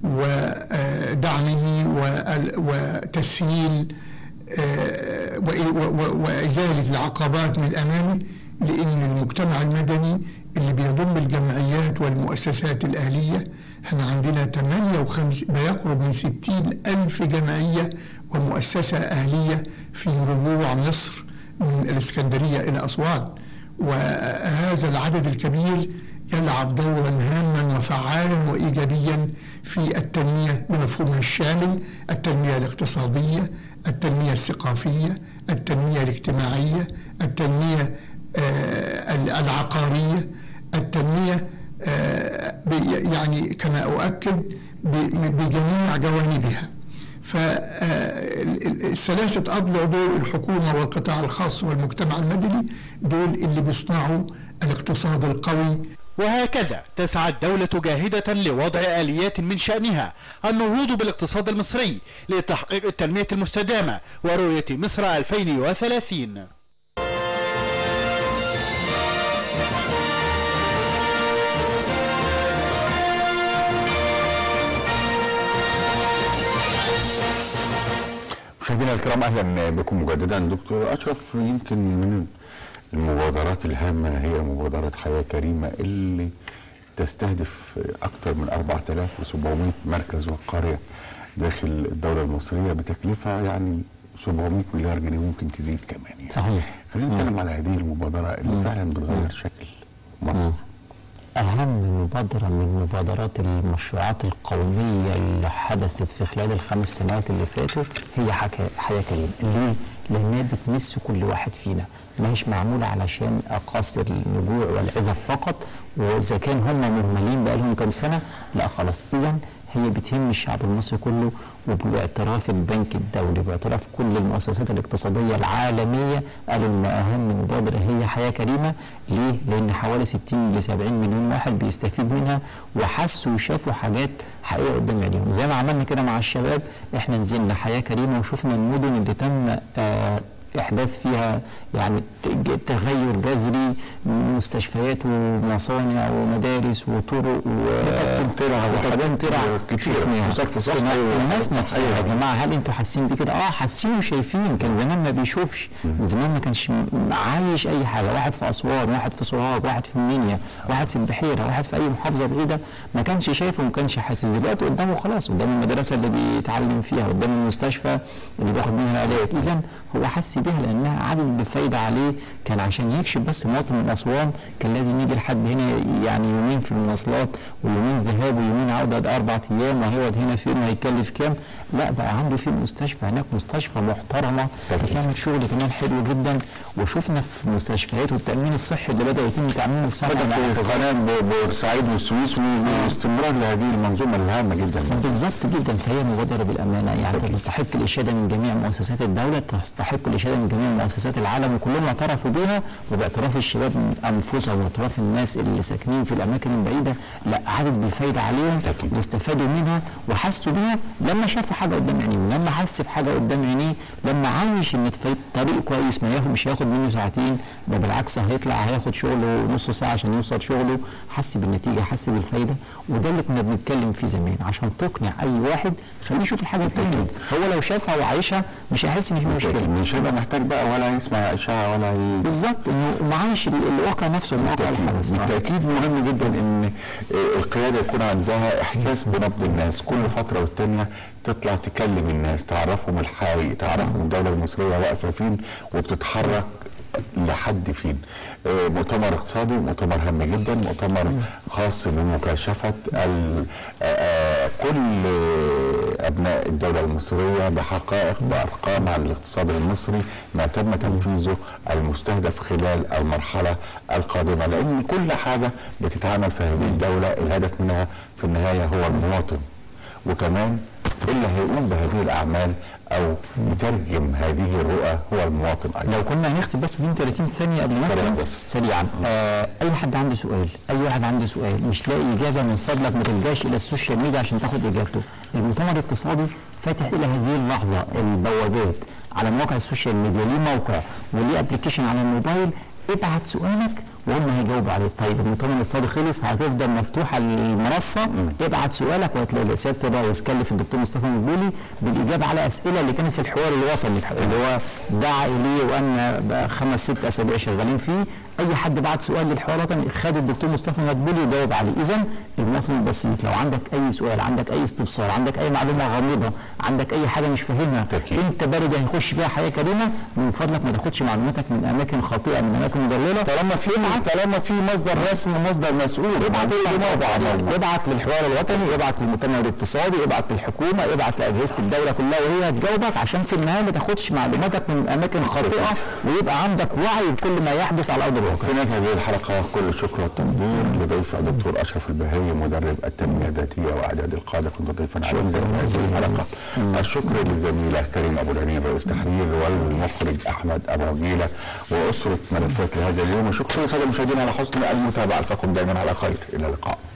ودعمه وتسهيل وازاله العقبات من امامه لان المجتمع المدني اللي بيضم الجمعيات والمؤسسات الاهليه احنا عندنا 58 ما يقرب من 60 ألف جمعية ومؤسسة أهلية في ربوع مصر من الإسكندرية إلى أسوان وهذا العدد الكبير يلعب دورا هاما وفعالا وإيجابيا في التنمية بمفهومها الشامل التنمية الاقتصادية التنمية الثقافية التنمية الاجتماعية التنمية آه، العقارية التنمية آه، ب- يعني كما أؤكد ب- بجميع جوانبها فالثلاثة أضلع دول الحكومة والقطاع الخاص والمجتمع المدني دول اللي بيصنعوا الاقتصاد القوي وهكذا تسعى الدولة جاهدة لوضع آليات من شأنها النهوض بالاقتصاد المصري لتحقيق التنمية المستدامة ورؤية مصر 2030 مشاهدينا الكرام اهلا بكم مجددا دكتور اشرف يمكن من المبادرات الهامه هي مبادره حياه كريمه اللي تستهدف اكثر من 4700 مركز وقريه داخل الدوله المصريه بتكلفه يعني 700 مليار جنيه ممكن تزيد كمان يعني. صحيح خلينا نتكلم على هذه المبادره اللي فعلا بتغير شكل مصر أهم مبادرة من مبادرات المشروعات القومية اللي حدثت في خلال الخمس سنوات اللي فاتوا هي حكا- حياة كريمة ليه؟ لأنها بتمس كل واحد فينا ما هيش معمولة علشان أقاصر النجوع والعزف فقط وإذا كان هم مهملين بقالهم كام سنة لا خلاص إذا هي بتهم الشعب المصري كله وباعتراف البنك الدولي باعتراف كل المؤسسات الاقتصادية العالمية قالوا ان اهم مبادرة هي حياة كريمة ليه؟ لان حوالي 60 ل 70 مليون واحد بيستفيد منها وحسوا وشافوا حاجات حقيقة قدام عينيهم زي ما عملنا كده مع الشباب احنا نزلنا حياة كريمة وشفنا المدن اللي تم آه احداث فيها يعني ت- تغير جذري مستشفيات ومصانع ومدارس وطرق وخطوط ترع وحاجات ترع كتيرة. شفناها. وصرف صحي كنا- وصرف الناس صحي. نفسها يا جماعه هل انتوا حاسين بكده؟ اه حاسين وشايفين كان زمان ما بيشوفش زمان ما كانش م- عايش اي حاجه واحد في اسوان واحد في سوهاج واحد في المنيا واحد في البحيره واحد في اي محافظه بعيده ما كانش شايف وما كانش حاسس دلوقتي قدامه خلاص قدام المدرسه اللي بيتعلم فيها قدام المستشفى اللي بياخد منها العلاج اذا هو حس بيها لانها عدد بفايده عليه كان عشان يكشف بس مواطن من اسوان كان لازم يجي لحد هنا يعني يومين في المواصلات ويومين ذهاب ويومين عوده ده اربع ايام وهيقعد هنا فين وهيكلف كام لا بقى عنده في مستشفى هناك مستشفى محترمه بتعمل شغل كمان حلو جدا وشفنا في مستشفيات والتامين الصحي اللي بدا يتم تعميمه في سنه بدأ في قناه بورسعيد والسويس واستمرار لهذه المنظومه الهامه جدا بالظبط جدا فهي مبادره بالامانه يعني تستحق الاشاده من جميع مؤسسات الدوله تستحق الاشاده من جميع مؤسسات العالم وكلهم اعترفوا بها وباعتراف الشباب من انفسهم واعتراف الناس اللي ساكنين في الاماكن البعيده لا عدد بالفايده عليهم واستفادوا منها وحسوا بيها لما شافوا حاجه قدام عينيهم لما حس بحاجه قدام عينيه لما عايش ان في طريق كويس ما ياخد مش هياخد منه ساعتين ده بالعكس هيطلع هياخد شغله نص ساعه عشان يوصل شغله حس بالنتيجه حس بالفايده وده اللي كنا بنتكلم فيه زمان عشان تقنع اي واحد خليه يشوف الحاجه التانية هو لو شافها وعايشها مش هيحس ان في مشكله مش هيبقى محتاج بقى ولا يسمع اشاعه ولا ي... بالظبط انه معايش ال- الواقع نفسه الواقع الحدث بالتاكيد مهم جدا ان القياده يكون عندها احساس بنبض الناس كل فتره والتانيه تطلع تكلم الناس تعرفهم الحقيقي تعرفهم الدوله المصريه واقفه فين وبتتحرك لحد فين آه، مؤتمر اقتصادي مؤتمر هام جدا مؤتمر خاص بمكاشفه ال- آه، آه، كل آه، ابناء الدوله المصريه بحقائق بارقام عن الاقتصاد المصري ما تم تنفيذه المستهدف خلال المرحله القادمه لان كل حاجه بتتعمل في هذه الدوله الهدف منها في النهايه هو المواطن وكمان اللي هيقوم بهذه الاعمال او يترجم هذه الرؤى هو المواطن ايضا لو كنا هنختم بس دي 30 ثانيه قبل ما سريعاً نختم بس. سريعا آه اي حد عنده سؤال اي واحد عنده سؤال مش لاقي اجابه من فضلك ما تلجاش الى السوشيال ميديا عشان تاخد اجابته المؤتمر الاقتصادي فاتح الى هذه اللحظه البوابات على مواقع السوشيال ميديا ليه موقع وليه ابلكيشن على الموبايل ابعت سؤالك وهم هيجاوبوا عليه طيب المؤتمر الاقتصادي خلص هتفضل مفتوحه المنصه ابعت سؤالك وهتلاقي سياده الرئيس كلف الدكتور مصطفى مدبولي بالاجابه على اسئله اللي كانت في الحوار الوطني اللي هو دعا اليه وان بقى خمس ست اسابيع شغالين فيه اي حد بعت سؤال للحوار الوطني خد الدكتور مصطفى مدبولي يجاوب عليه اذا المواطن البسيط لو عندك اي سؤال عندك اي استفسار عندك اي معلومه غامضه عندك اي حاجه مش فاهمها تأكيد. انت بلد هيخش فيها حياه كريمه من فضلك ما تاخدش معلوماتك من اماكن خاطئه من اماكن مضلله طالما في طالما في مصدر رسمي ومصدر مسؤول ابعت ابعت ابعت للحوار الوطني ابعت للمؤتمر الاقتصادي ابعت للحكومه ابعت لاجهزه الدوله كلها وهي هتجاوبك عشان في النهايه ما تاخدش معلوماتك من اماكن خاطئه ويبقى عندك وعي بكل ما يحدث على ارض الواقع في نهاية هذه الحلقة كل الشكر والتقدير لضيف الدكتور أشرف البهي مدرب التنمية الذاتية وإعداد القادة كنت ضيفا عزيزا في هذه الحلقة الشكر للزميلة كريم أبو العنين رئيس تحرير والمخرج أحمد أبو عجيلة وأسرة ملفات لهذا اليوم وشكرا للسادة المشاهدين على حسن المتابعة ألقاكم دائما على خير إلى اللقاء